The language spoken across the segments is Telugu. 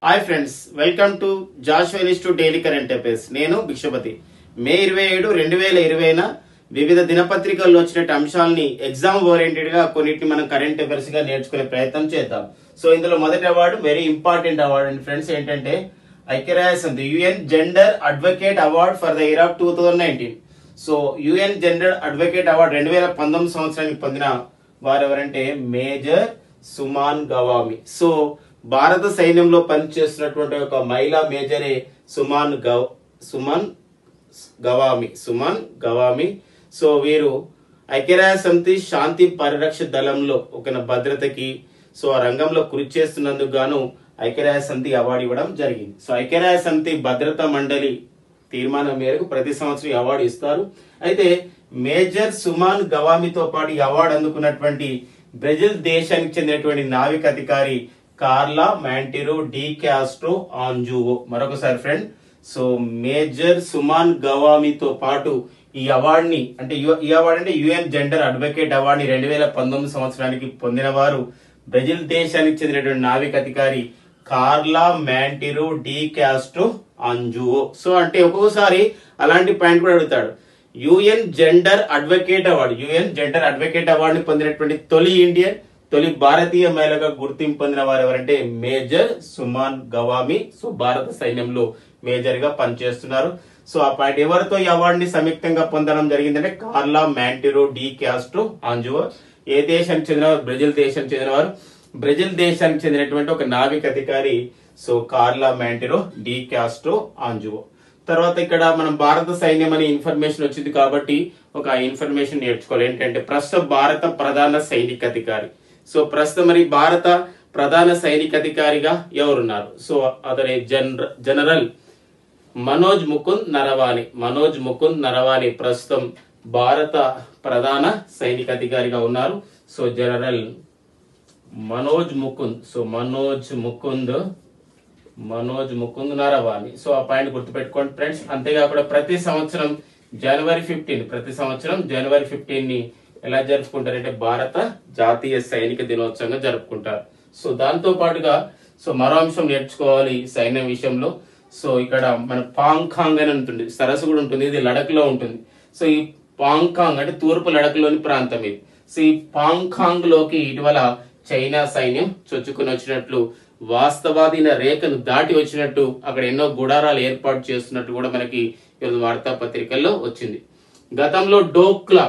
hi friends welcome to Joshua institute daily current affairs నేను భిక్షపతి మే ఇరవై ఏడు రెండు వేల ఇరవైన వివిధ దినపత్రికల్లో వచ్చినట్టు అంశాలని ఎగ్జామ్ ఓరియంటెడ్ గా కొన్నిటిని మనం కరెంట్ అఫైర్స్ గా నేర్చుకునే ప్రయత్నం చేద్దాం సో ఇందులో మొదటి అవార్డు వెరీ ఇంపార్టెంట్ అవార్డు అండి ఫ్రెండ్స్ ఏంటంటే ఐక్యరాజ్య సమితి UN gender advocate award for the year of two thousand nineteen so UN gender advocate award రెండు వేల పంతొమ్మిది సంవత్సరానికి పొందిన వారు ఎవరంటే మేజర్ సుమాన్ గవామి సో భారత సైన్యంలో పనిచేస్తున్నటువంటి ఒక మహిళా మేజరే సుమాన్ గవ్ సుమన్ గవామి సుమన్ గవామి సో వీరు ఐక్యరాజ్య సమితి శాంతి పరిరక్ష దళంలో ఒక భద్రతకి సో ఆ రంగంలో కృషి చేస్తున్నందుకు గాను ఐక్యరాజ్య సమితి అవార్డు ఇవ్వడం జరిగింది సో ఐక్యరాజ్య సమితి భద్రతా మండలి తీర్మానం మేరకు ప్రతి సంవత్సరం ఈ అవార్డు ఇస్తారు అయితే మేజర్ సుమాన్ గవామితో పాటు ఈ అవార్డు అందుకున్నటువంటి బ్రెజిల్ దేశానికి చెందినటువంటి నావిక అధికారి కార్లా మ్యాంటిరో డి క్యాస్ట్రో ఆంజువో మరొకసారి ఫ్రెండ్ సో మేజర్ సుమాన్ గవామితో పాటు ఈ అవార్డుని అంటే యు- ఈ అవార్డు అంటే యుఎన్ జెండర్ అడ్వకేట్ అవార్డుని రెండు వేల పంతొమ్మిది సంవత్సరానికి పొందిన వారు బ్రెజిల్ దేశానికి చెందినటువంటి నావిక అధికారి కార్లా మ్యాంటిరో డి క్యాస్ట్రో అంజువో సో అంటే ఒక్కొక్కసారి అలాంటి పాయింట్ కూడా అడుగుతాడు UN gender advocate award UN gender advocate అవార్డుని పొందినటువంటి తొలి ఇండియన్ తొలి భారతీయ మహిళగా గుర్తింపు పొందిన వారు ఎవరంటే మేజర్ సుమాన్ గవామి సో భారత సైన్యంలో మేజర్ గా పనిచేస్తున్నారు సో ఆ పాయింట్ ఎవరితో ఈ అవార్డుని సంయుక్తంగా పొందడం జరిగిందంటే కార్లా మ్యాంటిరో డి క్యాస్ట్రో ఆంజువో ఏ దేశానికి చెందినవారు బ్రెజిల్ దేశానికి చెందినవారు బ్రెజిల్ దేశానికి చెందినటువంటి ఒక నావిక అధికారి so Carla Monteiro de Castro ఆంజువో తర్వాత ఇక్కడ మనం భారత సైన్యం అనే ఇన్ఫర్మేషన్ వచ్చింది కాబట్టి ఒక ఇన్ఫర్మేషన్ నేర్చుకోవాలి ఏంటంటే ప్రస్తుత భారత ప్రధాన సైనిక అధికారి సో ప్రస్తుతం మరి భారత ప్రధాన సైనిక అధికారిగా ఎవరున్నారు సో అతని జనర జనరల్ మనోజ్ ముకుంద్ నరవాణి మనోజ్ ముకుంద్ నరవాణి ప్రస్తుతం భారత ప్రధాన సైనిక అధికారిగా ఉన్నారు so general Manoj Mukund so Manoj Mukund Manoj Mukund Naravane so ఆ పాయింట్ గుర్తుపెట్టుకోండి ఫ్రెండ్స్ అంతేకాకుండా ప్రతి సంవత్సరం జనవరి ఫిఫ్టీన్ ప్రతి సంవత్సరం జనవరి ఫిఫ్టీన్ ని ఎలా జరుపుకుంటారంటే భారత జాతీయ సైనిక దినోత్సవంగా జరుపుకుంటారు సో దాంతో పాటుగా సో మరో అంశం నేర్చుకోవాలి సైన్యం విషయంలో సో ఇక్కడ మన పాంకాంగ్ అని ఉంటుంది సరస్సు కూడా ఉంటుంది ఇది లడక్ లో ఉంటుంది సో ఈ పాంకాంగ్ అంటే తూర్పు లడక్లోని ప్రాంతం ఇది సో ఈ పాంకాంగ్ లోకి ఇటీవల చైనా సైన్యం చొచ్చుకుని వచ్చినట్లు వాస్తవాధీన రేఖను దాటి వచ్చినట్టు అక్కడ ఎన్నో గుడారాలు ఏర్పాటు చేస్తున్నట్టు కూడా మనకి ఈరోజు వార్తాపత్రికల్లో వచ్చింది గతంలో డోక్లా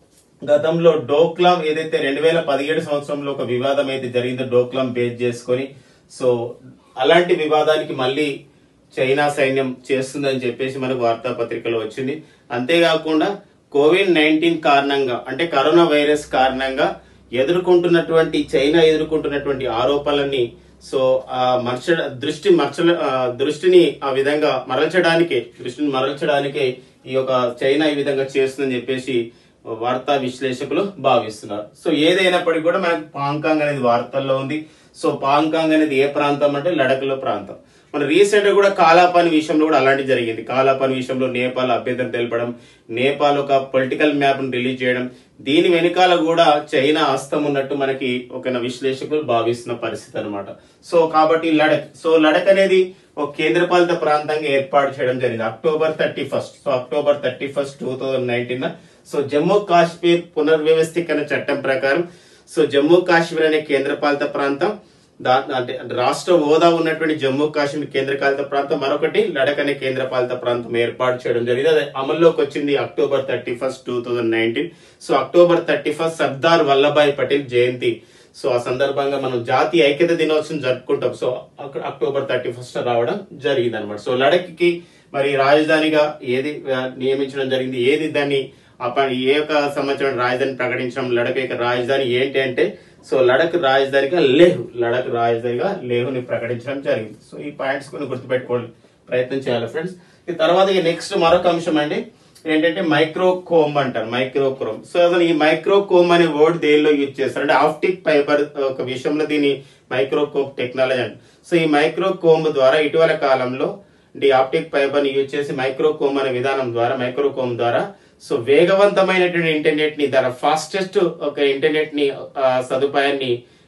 గతంలో డోక్లాం ఏదైతే రెండు వేల పదిహేడు సంవత్సరంలో ఒక వివాదం అయితే జరిగిందో డోక్లాం బేస్ చేసుకొని సో అలాంటి వివాదానికి మళ్ళీ చైనా సైన్యం చేస్తుందని చెప్పేసి మనకు వార్తాపత్రికలో వచ్చింది అంతేకాకుండా కోవిడ్ నైన్టీన్ కారణంగా అంటే కరోనా వైరస్ కారణంగా ఎదుర్కొంటున్నటువంటి చైనా ఎదుర్కొంటున్నటువంటి ఆరోపణలని సో ఆ మర్చ దృష్టి మర్చ ఆ, దృష్టిని ఆ విధంగా మరల్చడానికే దృష్టిని మరల్చడానికే ఈ యొక్క చైనా ఈ విధంగా చేస్తుందని చెప్పేసి వార్తా విశ్లేషకులు భావిస్తున్నారు సో ఏదైనప్పటికీ కూడా మనకు పాంకాంగ్ అనేది వార్తల్లో ఉంది సో పాంకాంగ్ అనేది ఏ ప్రాంతం అంటే లడఖ్లో ప్రాంతం మన రీసెంట్ గా కూడా కాలాపాని విషయంలో కూడా అలాంటి జరిగింది కాలాపాని విషయంలో నేపాల్ అభ్యంతరం తెలపడం నేపాల్ ఒక పొలిటికల్ మ్యాప్ ను రిలీజ్ చేయడం దీని వెనకాల కూడా చైనా హస్తం ఉన్నట్టు మనకి ఒక విశ్లేషకులు భావిస్తున్న పరిస్థితి అన్నమాట సో కాబట్టి లడక్ సో లడక్ అనేది ఒక కేంద్రపాలిత ప్రాంతంగా ఏర్పాటు చేయడం జరిగింది October thirty first so October thirty first two thousand nineteen so Jammu Kashmir పునర్వ్యవస్థీకరణ చట్టం ప్రకారం సో జమ్మూ కాశ్మీర్ అనే కేంద్రపాలిత ప్రాంతం దా అంటే రాష్ట్ర హోదా ఉన్నటువంటి జమ్మూ కాశ్మీర్ కేంద్రపాలిత ప్రాంతం మరొకటి లడక్ అనే కేంద్రపాలిత ప్రాంతం ఏర్పాటు చేయడం జరిగింది అది అమల్లోకి వచ్చింది October thirty first two thousand nineteen so October thirty first Sardar Vallabhbhai Patel Jayanti so ఆ సందర్భంగా మనం జాతీయ ఐక్యత దినోత్సవం జరుపుకుంటాం సో అక్- అక్టోబర్ థర్టీ ఫస్ట్ రావడం జరిగింది అనమాట సో లడక్ కి మరి రాజధానిగా ఏది ఆ, నియమించడం జరిగింది ఏది దాన్ని అప్ప- ఏ యొక్క సంవత్సరం రాజధాని ప్రకటించడం లడక్ యొక్క రాజధాని ఏంటి అంటే సో లడక్ రాజధానిగా లేహ్ లడక్ రాజధానిగా లేహుని ప్రకటించడం జరిగింది సో ఈ పాయింట్స్ కొన్ని గుర్తుపెట్టుకోవాలి ప్రయత్నం చేయాలి ఫ్రెండ్స్ ఈ తర్వాత నెక్స్ట్ మరొక అంశం అండి ఏంటంటే మైక్రోకోమ్ అంటారు మైక్రోక్రోమ్ సో అసలు ఈ మైక్రోకోమ్ అనే వర్డ్ దేనిలో యూజ్ చేస్తారు అంటే ఆప్టిక్ ఫైబర్ ఒక విషయంలో దీని మైక్రోకోమ్ టెక్నాలజీ అంట సో ఈ మైక్రోకోమ్ ద్వారా ఇటీవల కాలంలో ఈ ఆప్టిక్ ఫైబర్ ని యూజ్ చేసి మైక్రోకోమ్ అనే విధానం ద్వారా మైక్రోకోమ్ ద్వారా సో వేగవంతమైనటువంటి ఇంటర్నెట్ ని ధర ఫాస్టెస్ట్ ఒక ఇంటర్నెట్ ని ఆ, సదుపాయాన్ని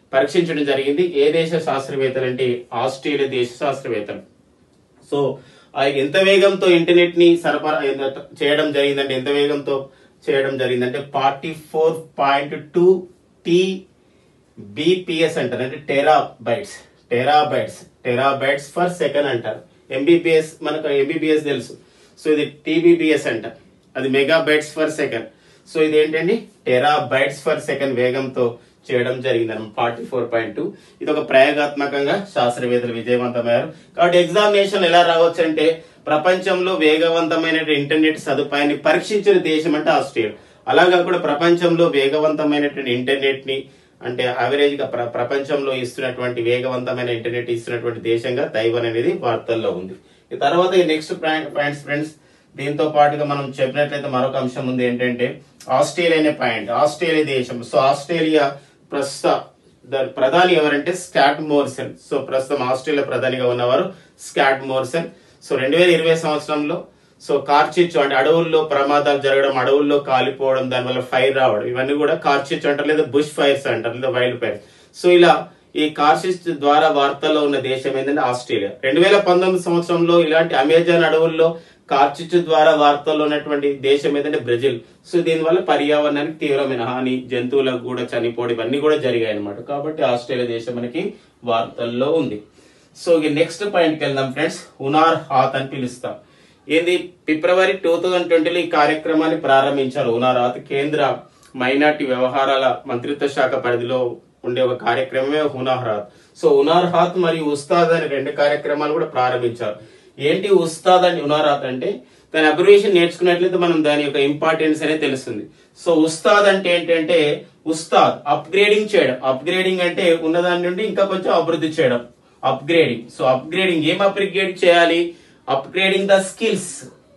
పరీక్షించడం జరిగింది ఏ దేశ శాస్త్రవేత్తలు అంటే ఆస్ట్రేలియా దేశ శాస్త్రవేత్తలు సో ఆ ఎంత వేగంతో ఇంటర్నెట్ ని సరఫరా ఎంత- చేయడం జరిగిందంటే ఎంత వేగంతో చేయడం జరిగిందంటే forty four point two T BPS అంటారు అంటే terabytes terabytes terabytes per second అంటారు ఎంబీపీఎస్ మనకు ఎంబీబీఎస్ తెలుసు సో ఇది టీబీబీఎస్ అంట అది megabytes per second so ఇది ఏంటండి టెరా బైట్స్ ఫర్ సెకండ్ వేగంతో చేయడం జరిగింది అనమాట ఫార్టీ ఫోర్ పాయింట్ టూ ఇది ఒక ప్రయోగాత్మకంగా శాస్త్రవేత్తలు విజయవంతమయ్యారు కాబట్టి ఎగ్జామినేషన్ ఎలా రావచ్చు అంటే ప్రపంచంలో వేగవంతమైన ఇంటర్నెట్ సదుపాయాన్ని పరీక్షించిన దేశం అంటే ఆస్ట్రేలియా అలాగా కూడా ప్రపంచంలో వేగవంతమైనటువంటి ఇంటర్నెట్ ని అంటే యావరేజ్ గా ప్ర- ప్రపంచంలో ఇస్తున్నటువంటి వేగవంతమైన ఇంటర్నెట్ ఇస్తున్నటువంటి దేశంగా తైవాన్ అనేది వార్తల్లో ఉంది ఈ తర్వాత ఈ నెక్స్ట్ పాయింట్స్ ఫ్రెండ్స్ దీంతో పాటుగా మనం చెప్పినట్లయితే మరొక అంశం ఉంది ఏంటంటే ఆస్ట్రేలియా అనే పాయింట్ ఆస్ట్రేలియా దేశం సో ఆస్ట్రేలియా ప్రస్తుత దాని ప్రధాని ఎవరంటే స్కాట్ మోర్సన్ సో ప్రస్తుతం ఆస్ట్రేలియా ప్రధానిగా ఉన్నవారు స్కాట్ మోర్సన్ సో రెండు వేల ఇరవై సంవత్సరంలో సో కార్చిచ్చు అంటే అడవుల్లో ప్రమాదాలు జరగడం అడవుల్లో కాలిపోవడం దానివల్ల ఫైర్ రావడం ఇవన్నీ కూడా కార్చిచ్చు అంటారు లేదా బుష్ ఫైర్స్ అంటారు లేదా వైల్డ్ ఫైర్స్ సో ఇలా ఈ కార్చిచ్ ద్వారా వార్తల్లో ఉన్న దేశం ఏంటంటే ఆస్ట్రేలియా రెండు వేల పంతొమ్మిది సంవత్సరంలో ఇలాంటి అమెజాన్ అడవుల్లో కార్చిచ్చు ద్వారా వార్తల్లో ఉన్నటువంటి దేశం ఏంటంటే బ్రెజిల్ సో దీనివల్ల పర్యావరణానికి తీవ్రమైన హాని జంతువులకు కూడా చనిపోవడం ఇవన్నీ కూడా జరిగాయి అన్నమాట కాబట్టి ఆస్ట్రేలియా దేశం మనకి వార్తల్లో ఉంది సో ఇక నెక్స్ట్ పాయింట్కి వెళ్దాం ఫ్రెండ్స్ హునార్ హాత్ అని పిలుస్తాం ఏంది ఫిబ్రవరి టూ థౌజండ్ ట్వంటీలో ఈ కార్యక్రమాన్ని ప్రారంభించారు హునార్ హాత్ కేంద్ర మైనార్టీ వ్యవహారాల మంత్రిత్వ శాఖ పరిధిలో ఉండే ఒక కార్యక్రమమే హునార్ హాత్ సో హునార్ హాత్ మరియు ఉస్తాద్ అనే రెండు కార్యక్రమాలు కూడా ప్రారంభించారు ఏంటి ఉస్తాద్ అని హునార్ హాత్ అంటే దాని అబ్రివేషన్ నేర్చుకున్నట్లయితే మనం దాని యొక్క ఇంపార్టెన్స్ అనేది తెలుస్తుంది సో ఉస్తాద్ అంటే ఏంటంటే ఉస్తాద్ అప్గ్రేడింగ్ చేయడం అప్గ్రేడింగ్ అంటే ఉన్నదాని నుండి ఇంకా కొంచెం అభివృద్ధి చేయడం అప్గ్రేడింగ్ సో అప్గ్రేడింగ్ ఏం అప్గ్రేడ్ చేయాలి అప్గ్రేడింగ్ ద స్కిల్స్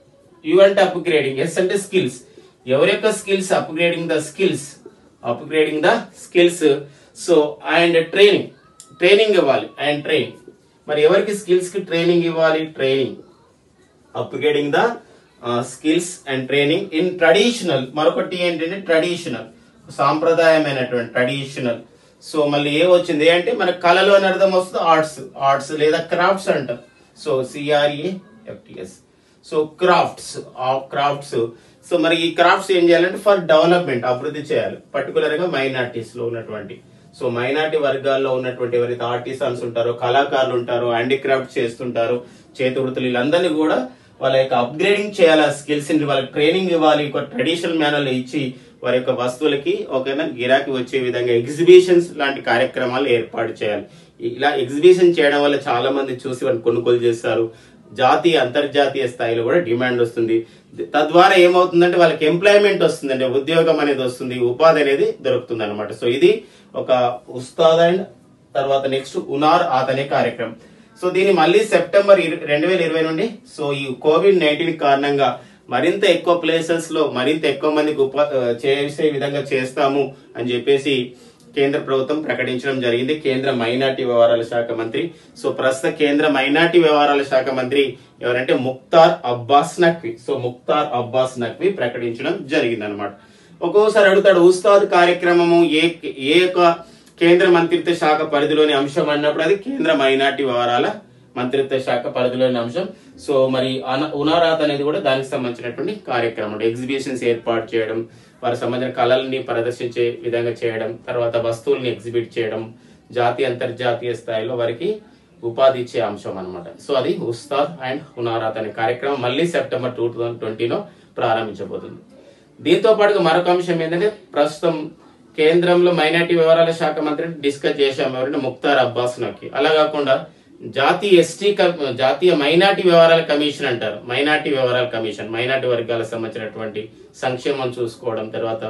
యు అంటే అప్గ్రేడింగ్ ఎస్ అంటే స్కిల్స్ ఎవరి యొక్క skills upgrading the skills upgrading the skills so and training training ఇవ్వాలి అండ్ ట్రైనింగ్ మరి ఎవరికి స్కిల్స్ కి ట్రైనింగ్ ఇవ్వాలి training upgrading the skills and training in traditional మరొకటి ఏంటంటే ట్రెడిషనల్ సాంప్రదాయమైనటువంటి ట్రెడిషనల్ సో మళ్ళీ ఏ వచ్చింది ఏ అంటే మన కళలో అని అర్థం వస్తుంది ఆర్ట్స్ ఆర్ట్స్ లేదా క్రాఫ్ట్స్ అంటాం so CRA FTS so crafts crafts so మరి ఈ క్రాఫ్ట్స్ ఏం చేయాలంటే ఫర్ డెవలప్మెంట్ అభివృద్ధి చేయాలి పర్టికులర్ గా మైనార్టీస్ లో ఉన్నటువంటి సో మైనార్టీ వర్గాల్లో ఉన్నటువంటి ఎవరైతే ఆర్టిసన్స్ ఉంటారో కళాకారులు ఉంటారో హ్యాండిక్రాఫ్ట్ చేస్తుంటారో చేతి వృత్తులు వీళ్ళందరినీ కూడా వాళ్ళ యొక్క అప్గ్రేడింగ్ చేయాలి స్కిల్స్ వాళ్ళకి ట్రైనింగ్ ఇవ్వాలి ఒక ట్రెడిషనల్ మేనర్ లో ఇచ్చి వారి యొక్క వస్తువులకి ఒకైనా గిరాకీ వచ్చే విధంగా ఎగ్జిబిషన్స్ లాంటి కార్యక్రమాలు ఏర్పాటు చేయాలి ఇలా ఎగ్జిబిషన్ చేయడం వల్ల చాలా మంది చూసి వారిని కొనుగోలు చేస్తారు జాతీయ అంతర్జాతీయ స్థాయిలో కూడా డిమాండ్ వస్తుంది తద్వారా ఏమవుతుందంటే వాళ్ళకి ఎంప్లాయ్మెంట్ వస్తుందండి ఉద్యోగం అనేది వస్తుంది ఉపాధి అనేది దొరుకుతుంది అనమాట సో ఇది ఒక ఉస్తాద్ అండ్ తర్వాత నెక్స్ట్ ఉనార్ అతనే కార్యక్రమం సో దీన్ని మళ్ళీ సెప్టెంబర్ రెండు వేల ఇరవై నుండి సో ఈ కోవిడ్ నైన్టీన్ కారణంగా మరింత ఎక్కువ ప్లేసెస్ లో మరింత ఎక్కువ మందికి ఉపా ఆ, చేసే విధంగా చేస్తాము అని చెప్పేసి కేంద్ర ప్రభుత్వం ప్రకటించడం జరిగింది కేంద్ర మైనార్టీ వ్యవహారాల శాఖ మంత్రి సో ప్రస్తుత కేంద్ర మైనార్టీ వ్యవహారాల శాఖ మంత్రి ఎవరంటే ముక్తార్ అబ్బాస్ నక్వి సో ముక్తార్ అబ్బాస్ నక్వి ప్రకటించడం జరిగింది అనమాట ఒక్కోసారి అడుగుతాడు ఉస్తాద్ కార్యక్రమము ఏ ఏ యొక్క కేంద్ర మంత్రిత్వ శాఖ పరిధిలోని అంశం అన్నప్పుడు అది కేంద్ర మైనార్టీ వ్యవహారాల మంత్రిత్వ శాఖ పరిధిలోని అంశం సో మరి అన- ఉనారాత్ అనేది కూడా దానికి సంబంధించినటువంటి కార్యక్రమం ఎగ్జిబిషన్స్ ఏర్పాటు చేయడం వారికి సంబంధించిన కళల్ని ప్రదర్శించే విధంగా చేయడం తర్వాత వస్తువుల్ని ఎగ్జిబిట్ చేయడం జాతీయ అంతర్జాతీయ స్థాయిలో వారికి ఉపాధి ఇచ్చే అంశం అన్నమాట సో అది ఉస్తాద్ అండ్ హునారాత్ అనే కార్యక్రమం మళ్ళీ సెప్టెంబర్ టూ థౌజండ్ ట్వంటీలో ప్రారంభించబోతుంది దీంతో పాటుగా మరొక అంశం ఏంటంటే ప్రస్తుతం కేంద్రంలో మైనార్టీ వ్యవహారాల శాఖ మంత్రిని డిస్కస్ చేశాం ఎవరంటే ముక్తార్ అబ్బాస్ నకి అలా కాకుండా జాతీయ ఎస్టీ క- జాతీయ మైనార్టీ వ్యవహారాల కమిషన్ అంటారు మైనార్టీ వ్యవహారాల కమిషన్ మైనార్టీ వర్గాలకు సంబంధించినటువంటి సంక్షేమం చూసుకోవడం తర్వాత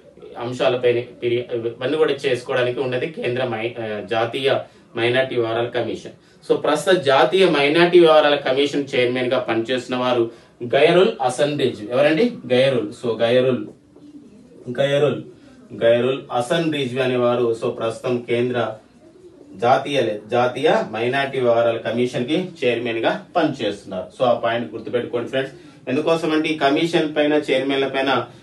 అంశాలపై పిరి- ఇవన్నీ కూడా చేసుకోవడానికి ఉన్నది కేంద్ర మై ఆ, జాతీయ మైనార్టీ వ్యవహారాల కమిషన్ సో ప్రస్తుత జాతీయ మైనార్టీ వ్యవహారాల కమిషన్ చైర్మన్ గా పనిచేస్తున్న వారు గైరుల్ అసన్ రిజ్ ఎవరండి గైరుల్ సో గైరుల్ గైరుల్ గైరుల్ అసన్ రిజ్వి అనేవారు సో ప్రస్తుతం కేంద్ర జాతీయ లే- జాతీయ మైనార్టీ వ్యవహారాల కమిషన్ కి చైర్మన్ గా పనిచేస్తున్నారు సో ఆ పాయింట్ గుర్తుపెట్టుకోండి ఫ్రెండ్స్ ఎందుకోసం అంటే ఈ కమిషన్ పైన చైర్మన్ల పైన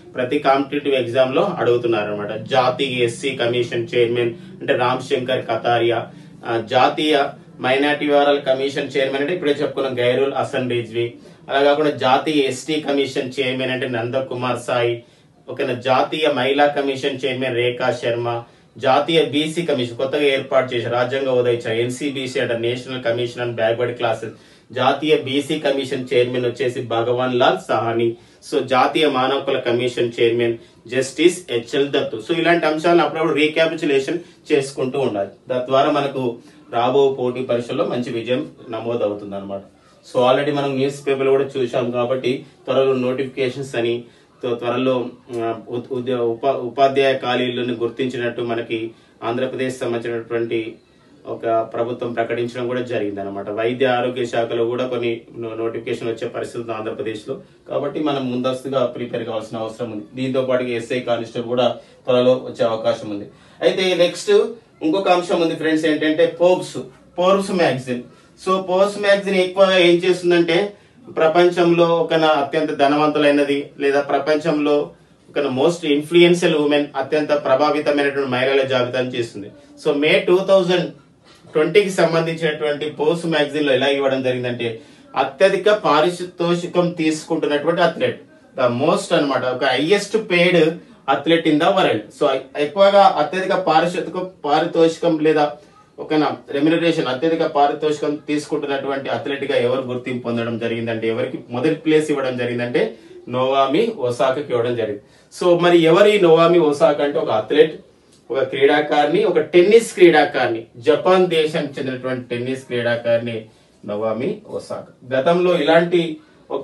ప్రతి కాంపిటేటివ్ ఎగ్జామ్ లో అడుగుతున్నారు అనమాట జాతీయ ఎస్సీ కమిషన్ చైర్మన్ అంటే రామ్ శంకర్ కతారియా ఆ, జాతీయ మైనార్టీ వ్యవహారాల కమిషన్ చైర్మన్ అంటే ఇప్పుడే చెప్పుకున్నాం గైరుల్ హసన్ రిజ్వి అలా కాకుండా జాతీయ ఎస్టీ కమిషన్ చైర్మన్ అంటే నందకుమార్ సాయి ఒక జాతీయ మహిళా కమిషన్ చైర్మన్ రేఖా శర్మ జాతీయ బీసీ కమిషన్ కొత్తగా ఏర్పాటు చేశారు రాజ్యాంగ హోదా ఇచ్చారు ఎన్సీబీసీ అంటే national commission and backward classes జాతీయ బీసీ కమిషన్ చైర్మన్ వచ్చేసి భగవాన్ లాల్ సహాని సో జాతీయ మానవ హక్కుల commission chairman justice HL Dattu so ఇలాంటి అంశాలను అప్పుడప్పుడు రీక్యాపిచులేషన్ చేసుకుంటూ ఉండాలి తద్వారా మనకు రాబో పోటీ పరీక్షల్లో మంచి విజయం నమోదు అవుతుంది అనమాట సో ఆల్రెడీ మనం న్యూస్ పేపర్ కూడా చూసాం కాబట్టి త్వరలో నోటిఫికేషన్స్ అని త్వ- త్వరలో ఆ, ఉ- ఉద్య- ఉపా ఉపాధ్యాయ ఖాళీలను గుర్తించినట్టు మనకి ఆంధ్రప్రదేశ్ సంబంధించినటువంటి ఒక ప్రభుత్వం ప్రకటించడం కూడా జరిగింది అనమాట వైద్య ఆరోగ్య శాఖలో కూడా కొన్ని నో- నోటిఫికేషన్ వచ్చే పరిస్థితి ఉంది ఆంధ్రప్రదేశ్ లో కాబట్టి మనం ముందస్తుగా ప్రిపేర్ కావాల్సిన అవసరం ఉంది దీంతో పాటు ఎస్ఐ కానిస్టేబుల్ కూడా త్వరలో వచ్చే అవకాశం ఉంది అయితే నెక్స్ట్ ఇంకొక అంశం ఉంది ఫ్రెండ్స్ ఏంటంటే Forbes Forbes magazine so Forbes magazine ఎక్కువగా ఏం చేస్తుందంటే ప్రపంచంలో ఒక నా అత్యంత ధనవంతులైనది లేదా ప్రపంచంలో ఒక మోస్ట్ ఇన్ఫ్లుయెన్షియల్ ఉమెన్ అత్యంత ప్రభావితమైనటువంటి మహిళల జాబితాను చేస్తుంది సో మే టూ థౌజండ్ ట్వంటీకి సంబంధించినటువంటి పోస్ట్ మ్యాగజైన్ లో ఎలా ఇవ్వడం జరిగిందంటే అత్యధిక పారితోషికం తీసుకుంటున్నటువంటి అథ్లెట్ ద మోస్ట్ అన్నమాట ఒక highest paid athlete in the world so ఎక్కువగా అత్యధిక పారితోషికం పారితోషికం లేదా ఒక రెమ్యునరేషన్ అత్యధిక పారితోషికం తీసుకుంటున్నటువంటి అథ్లెట్ గా ఎవరు గుర్తింపు పొందడం జరిగిందంటే ఎవరికి మొదటి ప్లేస్ ఇవ్వడం జరిగిందంటే నోవామి ఒసాకాకి ఇవ్వడం జరిగింది సో మరి ఎవరి నోవామి ఒసాకా అంటే ఒక అథ్లెట్ ఒక క్రీడాకారిని ఒక టెన్నిస్ క్రీడాకారిని జపాన్ దేశానికి చెందినటువంటి టెన్నిస్ క్రీడాకారిని నవామి ఒసాకా గతంలో ఇలాంటి ఒక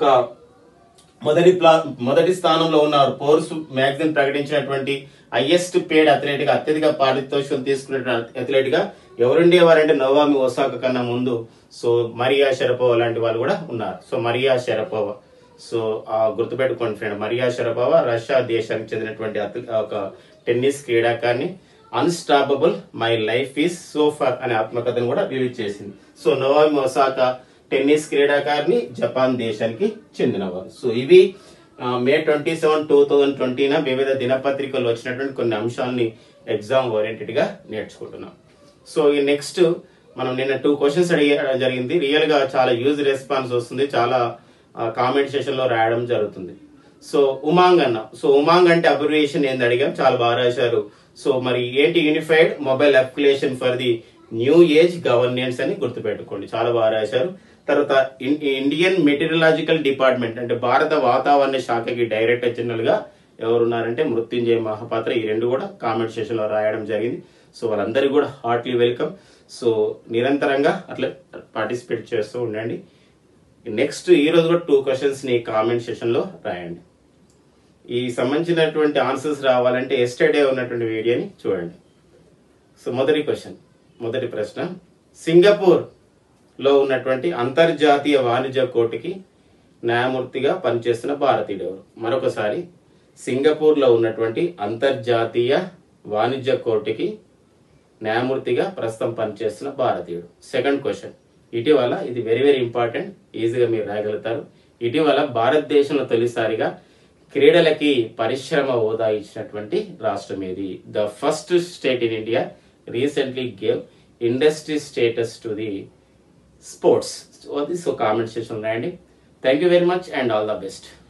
మొదటి ప్లా మొదటి స్థానంలో ఉన్నారు పోర్స్ మ్యాగజైన్ ప్రకటించినటువంటి హైయెస్ట్ పేడ్ అథ్లెట్ గా అత్యధిక పారితోషికం తీసుకున్న అథ్లెట్ గా ఎవరుండేవారంటే నవామి ఒసాకా కన్నా ముందు సో మరియా షరపోవా లాంటి వాళ్ళు కూడా ఉన్నారు సో మరియా షరపోవా సో ఆ గుర్తుపెట్టుకోండి ఫ్రెండ్ మరియా షరపోవా రష్యా దేశానికి చెందినటువంటి అథ్- ఒక టెన్నిస్ క్రీడాకారిని unstoppable my life is so far అనే ఆత్మకథను కూడా రిలీజ్ చేసింది సో నోవామి ఒసాకా టెన్నిస్ క్రీడాకారిని జపాన్ దేశానికి చెందినవారు సో ఇవి ఆ, May twenty seven two thousand ట్వంటీన వివిధ దినపత్రికల్లో వచ్చినటువంటి కొన్ని అంశాలని ఎగ్జామ్ ఓరియంటెడ్ గా నేర్చుకుంటున్నాం సో ఈ నెక్స్ట్ మనం నిన్న టూ క్వశ్చన్స్ అడిగడం జరిగింది రియల్ గా చాలా యూజ్ రెస్పాన్స్ వస్తుంది చాలా కామెంట్ సెషన్ లో రాయడం జరుగుతుంది సో ఉమాంగ్ అన్న సో ఉమాంగ్ అంటే అబ్రివేషన్ ఏంది అడిగాం చాలా బాగా రాశారు సో మరి ఏంటి unified mobile application for the new age governance అని గుర్తుపెట్టుకోండి చాలా బాగా రాశారు తర్వాత ఇన్- ఇండియన్ మెటీరియలాజికల్ డిపార్ట్మెంట్ అంటే భారత వాతావరణ శాఖకి డైరెక్టర్ జనరల్ గా ఎవరున్నారంటే మృత్యుంజయ మహాపాత్ర ఈ రెండు కూడా కామెంట్ సెషన్ లో రాయడం జరిగింది సో వాళ్ళందరికీ కూడా హార్ట్లీ వెల్కమ్ సో నిరంతరంగా అట్లా పార్టిసిపేట్ చేస్తూ ఉండండి నెక్స్ట్ ఈ రోజు కూడా టూ క్వశ్చన్స్ ని కామెంట్ సెషన్ లో రాయండి ఈ సంబంధించినటువంటి ఆన్సర్స్ రావాలంటే ఎస్టర్డే ఉన్నటువంటి వీడియోని చూడండి సో మొదటి క్వశ్చన్ మొదటి ప్రశ్న సింగపూర్ లో ఉన్నటువంటి అంతర్జాతీయ వాణిజ్య కోర్టుకి న్యాయమూర్తిగా పనిచేస్తున్న భారతీయుడు ఎవరు మరొకసారి సింగపూర్ లో ఉన్నటువంటి అంతర్జాతీయ వాణిజ్య కోర్టుకి న్యాయమూర్తిగా ప్రస్తుతం పనిచేస్తున్న భారతీయుడు సెకండ్ క్వశ్చన్ ఇటీవల ఇది వెరీ వెరీ ఇంపార్టెంట్ ఈజీగా మీరు రాయగలుగుతారు ఇటీవల భారతదేశంలో తొలిసారిగా క్రీడలకి పరిశ్రమ హోదా ఇచ్చినటువంటి రాష్ట్రం ఏది the first state in India recently gave industry status to the sports so అది సో కామెంట్ సెక్షన్ రాయండి thank you very much and all the best